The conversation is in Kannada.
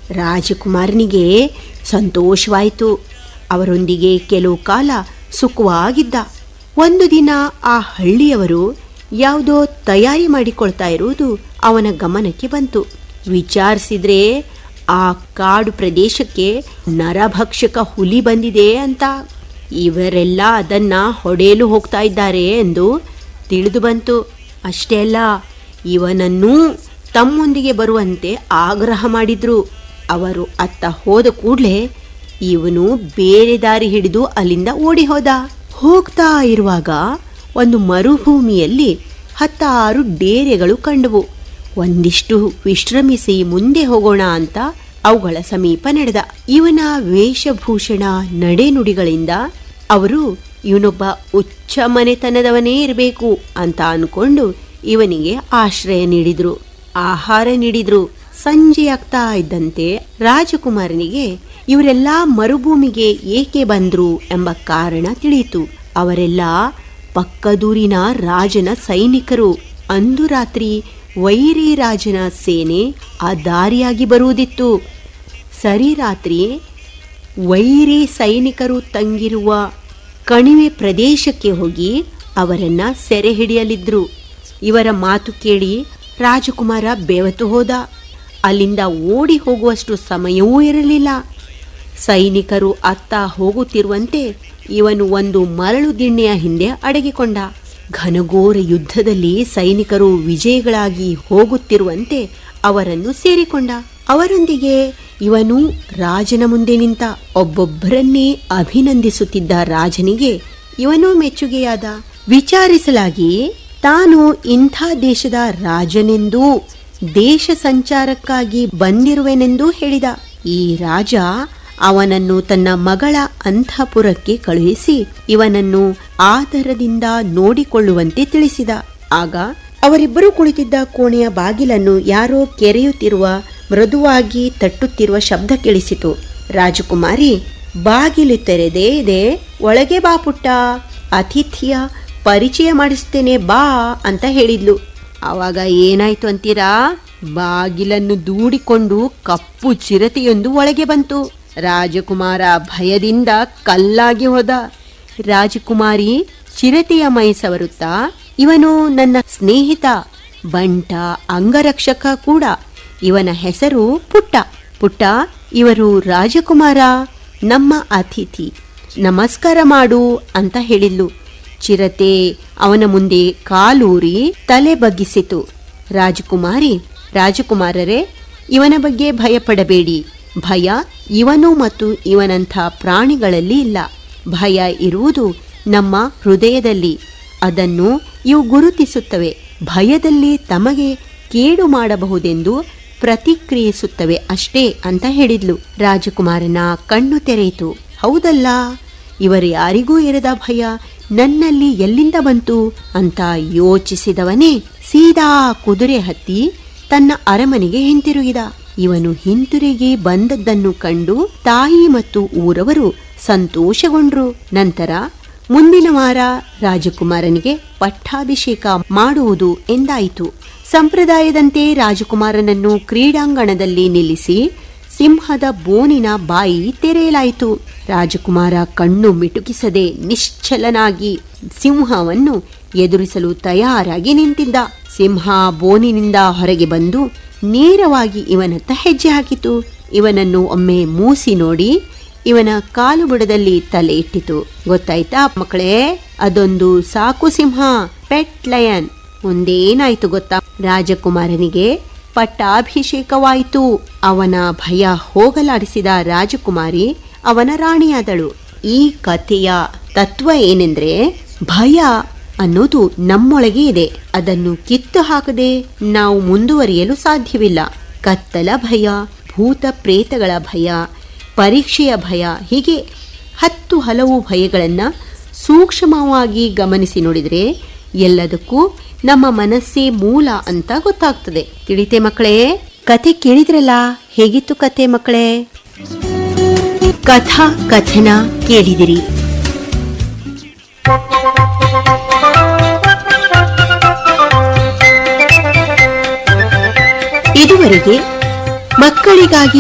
ರಾಜಕುಮಾರನಿಗೆ ಸಂತೋಷವಾಯಿತು ಅವರೊಂದಿಗೆ ಕೆಲವು ಕಾಲ ಸುಖವಾಗಿದ್ದ ಒಂದು ದಿನ ಆ ಹಳ್ಳಿಯವರು ಯಾವುದೋ ತಯಾರಿ ಮಾಡಿಕೊಳ್ತಾ ಇರುವುದು ಅವನ ಗಮನಕ್ಕೆ ಬಂತು ವಿಚಾರಿಸಿದ್ರೆ ಆ ಕಾಡು ಪ್ರದೇಶಕ್ಕೆ ನರಭಕ್ಷಕ ಹುಲಿ ಬಂದಿದೆ ಅಂತ ಇವರೆಲ್ಲ ಅದನ್ನ ಹೊಡೆಯಲು ಹೋಗ್ತಾ ಇದ್ದಾರೆ ಎಂದು ತಿಳಿದು ಬಂತು ಅಷ್ಟೇ ಅಲ್ಲ ಇವನನ್ನೂ ತಮ್ಮೊಂದಿಗೆ ಬರುವಂತೆ ಆಗ್ರಹ ಮಾಡಿದ್ರು ಅವರು ಅತ್ತ ಹೋದ ಕೂಡಲೇ ಇವನು ಬೇರೆ ದಾರಿ ಹಿಡಿದು ಅಲ್ಲಿಂದ ಓಡಿ ಹೋದ ಹೋಗ್ತಾ ಇರುವಾಗ ಒಂದು ಮರುಭೂಮಿಯಲ್ಲಿ ಹತ್ತಾರು ಡೇರೆಗಳು ಕಂಡವು ಒಂದಿಷ್ಟು ವಿಶ್ರಮಿಸಿ ಮುಂದೆ ಹೋಗೋಣ ಅಂತ ಅವುಗಳ ಸಮೀಪ ನಡೆದ ಇವನ ವೇಷಭೂಷಣ ನಡೆನುಡಿಗಳಿಂದ ಅವರು ಇವನೊಬ್ಬ ಉಚ್ಚ ಮನೆತನದವನೇ ಇರಬೇಕು ಅಂತ ಅನ್ಕೊಂಡು ಇವನಿಗೆ ಆಶ್ರಯ ನೀಡಿದ್ರು ಆಹಾರ ನೀಡಿದ್ರು ಸಂಜೆಯಾಗ್ತಾ ಇದ್ದಂತೆ ರಾಜಕುಮಾರನಿಗೆ ಇವರೆಲ್ಲ ಮರುಭೂಮಿಗೆ ಏಕೆ ಬಂದ್ರು ಎಂಬ ಕಾರಣ ತಿಳಿಯಿತು ಅವರೆಲ್ಲ ಪಕ್ಕದೂರಿನ ರಾಜನ ಸೈನಿಕರು ಅಂದು ರಾತ್ರಿ ವೈರಿ ರಾಜನ ಸೇನೆ ಆ ದಾರಿಯಾಗಿ ಬರುವುದಿತ್ತು ಸರಿ ರಾತ್ರಿ ವೈರಿ ಸೈನಿಕರು ತಂಗಿರುವ ಕಣಿವೆ ಪ್ರದೇಶಕ್ಕೆ ಹೋಗಿ ಅವರನ್ನ ಸೆರೆ ಹಿಡಿಯಲಿದ್ರು ಇವರ ಮಾತು ಕೇಳಿ ರಾಜಕುಮಾರ ಬೆವತು ಹೋದ ಅಲ್ಲಿಂದ ಓಡಿ ಹೋಗುವಷ್ಟು ಸಮಯವೂ ಇರಲಿಲ್ಲ ಸೈನಿಕರು ಅತ್ತ ಹೋಗುತ್ತಿರುವಂತೆ ಇವನು ಒಂದು ಮರಳು ದಿಣ್ಣೆಯ ಹಿಂದೆ ಅಡಗಿಕೊಂಡ ಘನಘೋರ ಯುದ್ಧದಲ್ಲಿ ಸೈನಿಕರು ವಿಜಯಗಳಾಗಿ ಹೋಗುತ್ತಿರುವಂತೆ ಅವರನ್ನು ಸೇರಿಕೊಂಡ ಅವರೊಂದಿಗೆ ಇವನು ರಾಜನ ಮುಂದೆ ನಿಂತ ಒಬ್ಬೊಬ್ಬರನ್ನೇ ಅಭಿನಂದಿಸುತ್ತಿದ್ದ ರಾಜನಿಗೆ ಇವನು ಮೆಚ್ಚುಗೆಯಾದ ವಿಚಾರಿಸಲಾಗಿ ತಾನು ಇಂಥ ದೇಶದ ರಾಜನೆಂದೂ ದೇಶ ಸಂಚಾರಕ್ಕಾಗಿ ಬಂದಿರುವೆನೆಂದೂ ಹೇಳಿದ ಈ ರಾಜ ಅವನನ್ನು ತನ್ನ ಮಗಳ ಅಂತಃಪುರಕ್ಕೆ ಕಳುಹಿಸಿ ಇವನನ್ನು ಆದರದಿಂದ ನೋಡಿಕೊಳ್ಳುವಂತೆ ತಿಳಿಸಿದ ಆಗ ಅವರಿಬ್ಬರು ಕುಳಿತಿದ್ದ ಕೋಣೆಯ ಬಾಗಿಲನ್ನು ಯಾರೋ ಕೆರೆಯುತ್ತಿರುವ ಮೃದುವಾಗಿ ತಟ್ಟುತ್ತಿರುವ ಶಬ್ದ ಕೇಳಿಸಿತು ರಾಜಕುಮಾರಿ ಬಾಗಿಲು ತೆರೆದೇ ಇದೆ ಒಳಗೆ ಬಾ ಪುಟ್ಟ ಅತಿಥಿಯ ಪರಿಚಯ ಮಾಡಿಸ್ತೇನೆ ಬಾ ಅಂತ ಹೇಳಿದ್ಲು ಆವಾಗ ಏನಾಯ್ತು ಅಂತೀರಾ ಬಾಗಿಲನ್ನು ದೂಡಿಕೊಂಡು ಕಪ್ಪು ಚಿರತೆಯೊಂದು ಒಳಗೆ ಬಂತು ರಾಜಕುಮಾರ ಭಯದಿಂದ ಕಲ್ಲಾಗಿ ಹೋದ ರಾಜಕುಮಾರಿ ಚಿರತೆಯ ಮೈ ಸವರುತ್ತಾ ಇವನು ನನ್ನ ಸ್ನೇಹಿತ ಬಂಟ ಅಂಗರಕ್ಷಕ ಕೂಡ ಇವನ ಹೆಸರು ಪುಟ್ಟ ಪುಟ್ಟ ಇವರು ರಾಜಕುಮಾರ ನಮ್ಮ ಅತಿಥಿ ನಮಸ್ಕಾರ ಮಾಡು ಅಂತ ಹೇಳಿದ್ಲು ಚಿರತೆ ಅವನ ಮುಂದೆ ಕಾಲೂರಿ ತಲೆ ಬಗ್ಗಿಸಿತು ರಾಜಕುಮಾರಿ ರಾಜಕುಮಾರರೇ ಇವನ ಬಗ್ಗೆ ಭಯಪಡಬೇಡಿ ಭಯ ಇವನು ಮತ್ತು ಇವನಂಥ ಪ್ರಾಣಿಗಳಲ್ಲಿ ಇಲ್ಲ ಭಯ ಇರುವುದು ನಮ್ಮ ಹೃದಯದಲ್ಲಿ ಅದನ್ನು ಇವು ಗುರುತಿಸುತ್ತವೆ ಭಯದಲ್ಲಿ ತಮಗೆ ಕೇಡು ಮಾಡಬಹುದೆಂದು ಪ್ರತಿಕ್ರಿಯಿಸುತ್ತವೆ ಅಷ್ಟೇ ಅಂತ ಹೇಳಿದ್ಲು ರಾಜಕುಮಾರನ ಕಣ್ಣು ತೆರೆಯಿತು ಹೌದಲ್ಲ ಇವರ ಯಾರಿಗೂ ಇರದ ಭಯ ನನ್ನಲ್ಲಿ ಎಲ್ಲಿಂದ ಬಂತು ಅಂತ ಯೋಚಿಸಿದವನೇ ಸೀದಾ ಕುದುರೆ ಹತ್ತಿ ತನ್ನ ಅರಮನೆಗೆ ಹಿಂತಿರುಗಿದ ಇವನು ಹಿಂತಿರುಗಿ ಬಂದದ್ದನ್ನು ಕಂಡು ತಾಯಿ ಮತ್ತು ಊರವರು ಸಂತೋಷಗೊಂಡ್ರು ನಂತರ ಮುಂದಿನ ವಾರ ರಾಜಕುಮಾರನಿಗೆ ಪಟ್ಟಾಭಿಷೇಕ ಮಾಡುವುದು ಎಂದಾಯಿತು ಸಂಪ್ರದಾಯದಂತೆ ರಾಜಕುಮಾರನನ್ನು ಕ್ರೀಡಾಂಗಣದಲ್ಲಿ ನಿಲ್ಲಿಸಿ ಸಿಂಹದ ಬೋನಿನ ಬಾಯಿ ತೆರೆಯಲಾಯಿತು ರಾಜಕುಮಾರ ಕಣ್ಣು ಮಿಟುಕಿಸದೆ ನಿಶ್ಚಲನಾಗಿ ಸಿಂಹವನ್ನು ಎದುರಿಸಲು ತಯಾರಾಗಿ ನಿಂತಿದ್ದ ಸಿಂಹ ಬೋನಿನಿಂದ ಹೊರಗೆ ಬಂದು ನೇರವಾಗಿ ಇವನತ್ತ ಹೆಜ್ಜೆ ಹಾಕಿತು ಇವನನ್ನು ಒಮ್ಮೆ ಮೂಸಿ ನೋಡಿ ಇವನ ಕಾಲು ಬುಡದಲ್ಲಿ ತಲೆ ಇಟ್ಟಿತು ಗೊತ್ತಾಯ್ತಾ ಮಕ್ಕಳೇ ಅದೊಂದು ಸಾಕು ಸಿಂಹ ಪೆಟ್ ಲಯನ್ ಮುಂದೇನಾಯ್ತು ಗೊತ್ತಾ ರಾಜಕುಮಾರನಿಗೆ ಪಟ್ಟಾಭಿಷೇಕವಾಯಿತು ಅವನ ಭಯ ಹೋಗಲಾಡಿಸಿದ ರಾಜಕುಮಾರಿ ಅವನ ರಾಣಿಯಾದಳು ಈ ಕಥೆಯ ತತ್ವ ಏನೆಂದ್ರೆ ಭಯ ಅನ್ನೋದು ನಮ್ಮೊಳಗೆ ಇದೆ ಅದನ್ನು ಕಿತ್ತು ಹಾಕದೆ ನಾವು ಮುಂದುವರಿಯಲು ಸಾಧ್ಯವಿಲ್ಲ ಕತ್ತಲ ಭಯ ಭೂತ ಪ್ರೇತಗಳ ಭಯ ಪರೀಕ್ಷೆಯ ಭಯ ಹೀಗೆ ಹತ್ತು ಹಲವು ಭಯಗಳನ್ನು ಸೂಕ್ಷ್ಮವಾಗಿ ಗಮನಿಸಿ ನೋಡಿದರೆ ಎಲ್ಲದಕ್ಕೂ ನಮ್ಮ ಮನಸ್ಸೇ ಮೂಲ ಅಂತ ಗೊತ್ತಾಗ್ತದೆ ತಿಳಿತೆ ಮಕ್ಕಳೇ ಕತೆ ಕೇಳಿದ್ರಲ್ಲ ಹೇಗಿತ್ತು ಕತೆ ಮಕ್ಕಳೇ ಕಥಾ ಕಥನ ಕೇಳಿದಿರಿ ಇದುವರೆಗೆ ಮಕ್ಕಳಿಗಾಗಿ